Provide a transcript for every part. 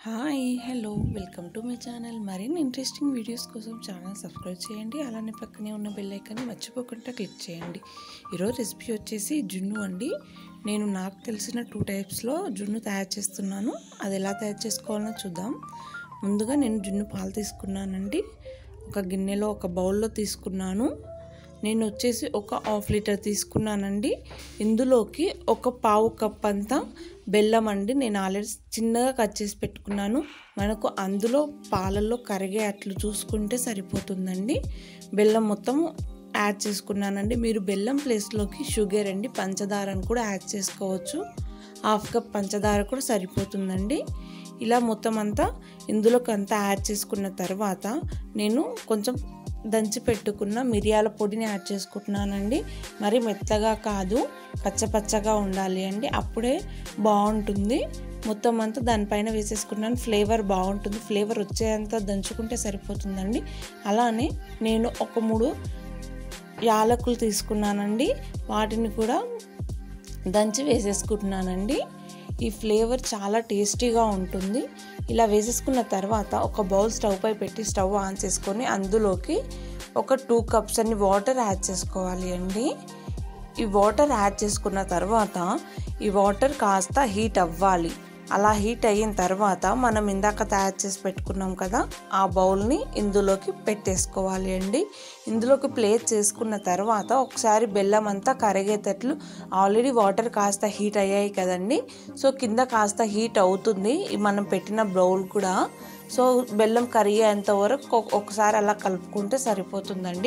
hi hello welcome to my channel మరిన్ని interesting videos కోసం channel subscribe చేయండి అలానే పక్కనే ఉన్న బెల్ ఐకాన్ మర్చిపోకుండా క్లిక్ చేయండి ఈరోజు రెసిపీ వచ్చేసి జున్ను అండి నేను నాకు తెలిసిన టూ టైప్స్లో జున్ను తయారు చేస్తున్నాను అది ఎలా తయారు చేసుకోవాలో చూద్దాం ముందుగా నేను జున్ను పాలు తీసుకున్నానండి ఒక గిన్నెలో ఒక బౌల్లో తీసుకున్నాను నేను వచ్చేసి ఒక హాఫ్ లీటర్ తీసుకున్నానండి ఇందులోకి ఒక పావు కప్ అంతా బెల్లం అండి నేను ఆల్రెడీ చిన్నగా కట్ చేసి పెట్టుకున్నాను మనకు అందులో పాలల్లో కరిగే అట్లు చూసుకుంటే సరిపోతుందండి బెల్లం మొత్తం యాడ్ చేసుకున్నానండి మీరు బెల్లం ప్లేస్లోకి షుగర్ అండి పంచదారను కూడా యాడ్ చేసుకోవచ్చు హాఫ్ కప్ పంచదార కూడా సరిపోతుందండి ఇలా మొత్తం అంతా ఇందులోకి అంతా యాడ్ చేసుకున్న తర్వాత నేను కొంచెం దంచి పెట్టుకున్న మిరియాల పొడిని యాడ్ చేసుకుంటున్నానండి మరి మెత్తగా కాదు పచ్చపచ్చగా ఉండాలి అండి అప్పుడే బాగుంటుంది మొత్తం అంతా దానిపైన వేసేసుకున్నాను ఫ్లేవర్ బాగుంటుంది ఫ్లేవర్ వచ్చేంత దంచుకుంటే సరిపోతుందండి అలానే నేను ఒక మూడు యాలకులు తీసుకున్నానండి వాటిని కూడా దంచి వేసేసుకుంటున్నానండి ఈ ఫ్లేవర్ చాలా టేస్టీగా ఉంటుంది ఇలా వేసేసుకున్న తర్వాత ఒక బౌల్ స్టవ్ పై పెట్టి స్టవ్ ఆన్ చేసుకొని అందులోకి ఒక టూ కప్స్ అన్ని వాటర్ యాడ్ చేసుకోవాలి అండి ఈ వాటర్ యాడ్ చేసుకున్న తర్వాత ఈ వాటర్ కాస్త హీట్ అవ్వాలి అలా హీట్ అయిన తర్వాత మనం ఇందాక తయారు చేసి పెట్టుకున్నాం కదా ఆ బౌల్ని ఇందులోకి పెట్టేసుకోవాలి అండి ఇందులోకి ప్లేస్ చేసుకున్న తర్వాత ఒకసారి బెల్లం అంతా కరిగేటట్లు ఆల్రెడీ వాటర్ కాస్త హీట్ అయ్యాయి కదండి సో కింద కాస్త హీట్ అవుతుంది మనం పెట్టిన బౌల్ కూడా సో బెల్లం కరిగేంత వరకు ఒకసారి అలా కలుపుకుంటే సరిపోతుందండి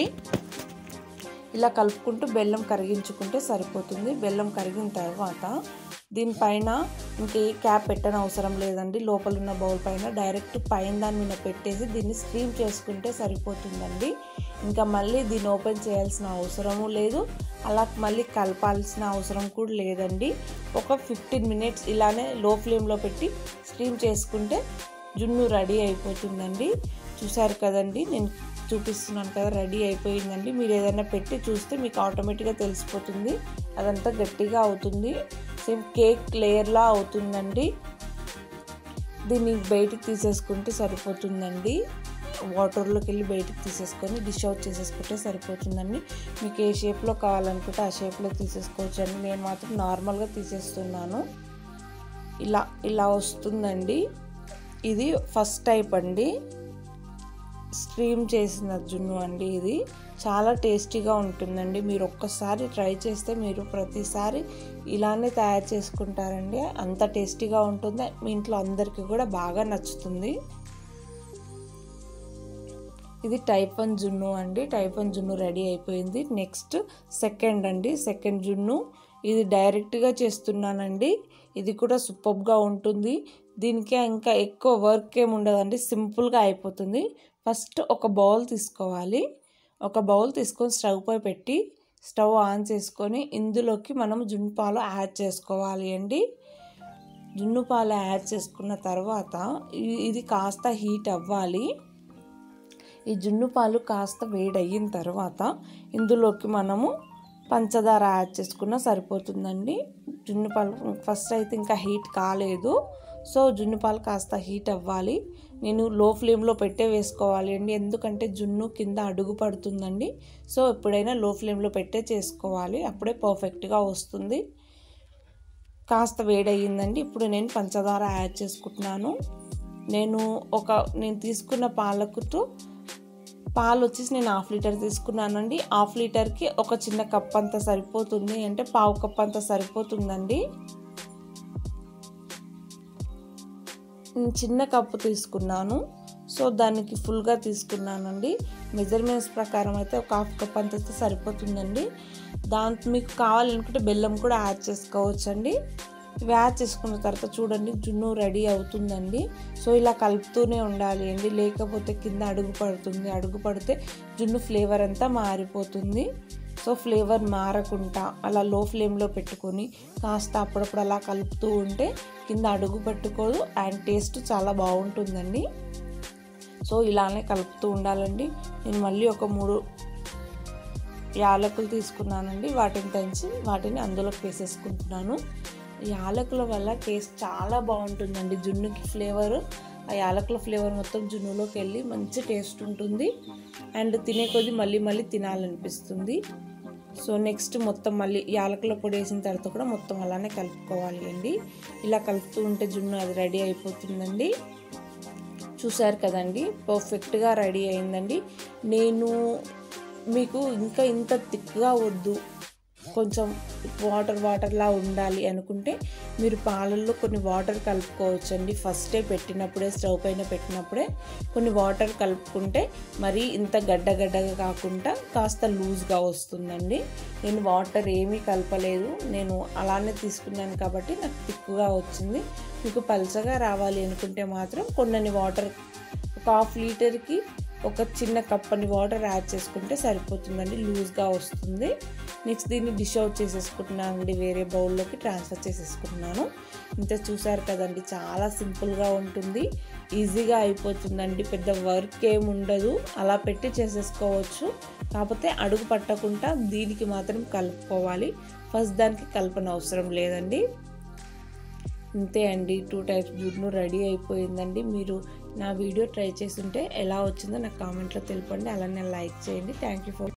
ఇలా కలుపుకుంటూ బెల్లం కరిగించుకుంటే సరిపోతుంది బెల్లం కరిగిన తర్వాత దీనిపైన ఇంకే క్యాప్ పెట్టని అవసరం లేదండి లోపల ఉన్న బౌల్ పైన డైరెక్ట్ పైన దాని మీద పెట్టేసి దీన్ని స్ట్రీమ్ చేసుకుంటే సరిపోతుందండి ఇంకా మళ్ళీ దీన్ని ఓపెన్ చేయాల్సిన అవసరము లేదు అలా మళ్ళీ కలపాల్సిన అవసరం కూడా లేదండి ఒక ఫిఫ్టీన్ మినిట్స్ ఇలానే లో ఫ్లేమ్లో పెట్టి స్ట్రీమ్ చేసుకుంటే జున్ను రెడీ అయిపోతుందండి చూసారు కదండి నేను చూపిస్తున్నాను కదా రెడీ అయిపోయిందండి మీరు ఏదైనా పెట్టి చూస్తే మీకు ఆటోమేటిక్గా తెలిసిపోతుంది అదంతా గట్టిగా అవుతుంది సేమ్ కేక్ లేయర్లా అవుతుందండి దీన్ని బయటికి తీసేసుకుంటే సరిపోతుందండి వాటర్లోకి వెళ్ళి బయటికి తీసేసుకొని డిష్ అవుట్ చేసేసుకుంటే సరిపోతుందండి మీకు ఏ షేప్లో కావాలనుకుంటే ఆ షేప్లో తీసేసుకోవచ్చు అండి నేను మాత్రం నార్మల్గా తీసేస్తున్నాను ఇలా ఇలా వస్తుందండి ఇది ఫస్ట్ టైప్ అండి స్ట్రీమ్ చేసిన జున్ను అండి ఇది చాలా టేస్టీగా ఉంటుందండి మీరు ఒక్కసారి ట్రై చేస్తే మీరు ప్రతిసారి ఇలానే తయారు చేసుకుంటారండి అంత టేస్టీగా ఉంటుంది మీ ఇంట్లో అందరికీ కూడా బాగా నచ్చుతుంది ఇది టైప్ వన్ జున్ను అండి టైప్ వన్ జున్ను రెడీ అయిపోయింది నెక్స్ట్ సెకండ్ అండి సెకండ్ జున్ను ఇది డైరెక్ట్గా చేస్తున్నానండి ఇది కూడా సూపర్గా ఉంటుంది దీనికి ఇంకా ఎక్కువ వర్క్ ఏమి ఉండదండి సింపుల్గా అయిపోతుంది ఫస్ట్ ఒక బౌల్ తీసుకోవాలి ఒక బౌల్ తీసుకొని స్టవ్ పై పెట్టి స్టవ్ ఆన్ చేసుకొని ఇందులోకి మనం జున్ను పాలు యాడ్ చేసుకోవాలి అండి జున్ను పాలు యాడ్ చేసుకున్న తర్వాత ఇది కాస్త హీట్ అవ్వాలి ఈ జున్ను పాలు కాస్త వేడయిన తర్వాత ఇందులోకి మనము పంచదార యాడ్ చేసుకున్న సరిపోతుందండి జున్ను పాలు ఫస్ట్ అయితే ఇంకా హీట్ కాలేదు సో జున్ను పాలు కాస్త హీట్ అవ్వాలి నేను లో ఫ్లేమ్లో పెట్టే వేసుకోవాలి అండి ఎందుకంటే జున్ను కింద అడుగు పడుతుందండి సో ఎప్పుడైనా లో ఫ్లేమ్లో పెట్టే చేసుకోవాలి అప్పుడే పర్ఫెక్ట్గా వస్తుంది కాస్త వేడయ్యిందండి ఇప్పుడు నేను పంచదార యాడ్ చేసుకుంటున్నాను నేను ఒక నేను తీసుకున్న పాలకుతో పాలు వచ్చేసి నేను హాఫ్ లీటర్ తీసుకున్నానండి హాఫ్ లీటర్కి ఒక చిన్న కప్ అంత సరిపోతుంది అంటే పావు కప్ అంత సరిపోతుందండి చిన్న కప్పు తీసుకున్నాను సో దానికి ఫుల్గా తీసుకున్నానండి మెజర్మెంట్స్ ప్రకారం అయితే ఒక హాఫ్ కప్ అంత సరిపోతుందండి దాంతో మీకు కావాలనుకుంటే బెల్లం కూడా యాడ్ చేసుకోవచ్చండి ఇవి యాడ్ చేసుకున్న తర్వాత చూడండి జున్ను రెడీ అవుతుందండి సో ఇలా కలుపుతూనే ఉండాలి అండి లేకపోతే కింద అడుగు పడుతుంది అడుగు పడితే జున్ను ఫ్లేవర్ అంతా మారిపోతుంది సో ఫ్లేవర్ మారకుండా అలా లో ఫ్లేమ్లో పెట్టుకొని కాస్త అప్పుడప్పుడు అలా కలుపుతూ ఉంటే కింద అడుగు పెట్టుకోదు అండ్ టేస్ట్ చాలా బాగుంటుందండి సో ఇలానే కలుపుతూ ఉండాలండి నేను మళ్ళీ ఒక మూడు యాలకులు తీసుకున్నానండి వాటిని దంచి వాటిని అందులోకి వేసేసుకుంటున్నాను యాలకుల వల్ల టేస్ట్ చాలా బాగుంటుందండి జున్నుకి ఫ్లేవర్ ఆ యాలకుల ఫ్లేవర్ మొత్తం జున్నులోకి వెళ్ళి మంచి టేస్ట్ ఉంటుంది అండ్ తినే కొద్దీ మళ్ళీ మళ్ళీ తినాలనిపిస్తుంది సో నెక్స్ట్ మొత్తం మళ్ళీ యాలకుల పొడి వేసిన తర్వాత కూడా మొత్తం అలానే కలుపుకోవాలి అండి ఇలా కలుపుతూ ఉంటే జున్ను అది రెడీ అయిపోతుందండి చూసారు కదండి పర్ఫెక్ట్గా రెడీ అయిందండి నేను మీకు ఇంకా ఇంత థిక్గా వద్దు కొంచెం వాటర్ వాటర్లా ఉండాలి అనుకుంటే మీరు పాలల్లో కొన్ని వాటర్ కలుపుకోవచ్చు అండి ఫస్టే పెట్టినప్పుడే స్టవ్ పైన పెట్టినప్పుడే కొన్ని వాటర్ కలుపుకుంటే మరి ఇంత గడ్డ గడ్డగా కాకుండా కాస్త లూజ్గా వస్తుందండి నేను వాటర్ ఏమీ కలపలేదు నేను అలానే తీసుకున్నాను కాబట్టి నాకు థిక్గా వచ్చింది మీకు పలచగా రావాలి అనుకుంటే మాత్రం కొన్ని వాటర్ ఒక హాఫ్ లీటర్కి ఒక చిన్న కప్పని వాటర్ యాడ్ చేసుకుంటే సరిపోతుందండి లూజ్గా వస్తుంది నెక్స్ట్ దీన్ని డిష్ అవుట్ చేసేసుకుంటున్నాను అండి వేరే బౌల్లోకి ట్రాన్స్ఫర్ చేసేసుకుంటున్నాను ఇంత చూసారు కదండి చాలా సింపుల్గా ఉంటుంది ఈజీగా అయిపోతుందండి పెద్ద వర్క్ ఏమి ఉండదు అలా పెట్టి చేసేసుకోవచ్చు కాకపోతే అడుగు పట్టకుండా దీనికి మాత్రం కలుపుకోవాలి ఫస్ట్ దానికి కలపన అవసరం లేదండి ఇంతే అండి టూ టైప్స్ జున్ను రెడీ అయిపోయిందండి మీరు నా వీడియో ట్రై చేస్తుంటే ఎలా వచ్చిందో నాకు కామెంట్లో తెలపండి అలానే లైక్ చేయండి థ్యాంక్ యూ ఫర్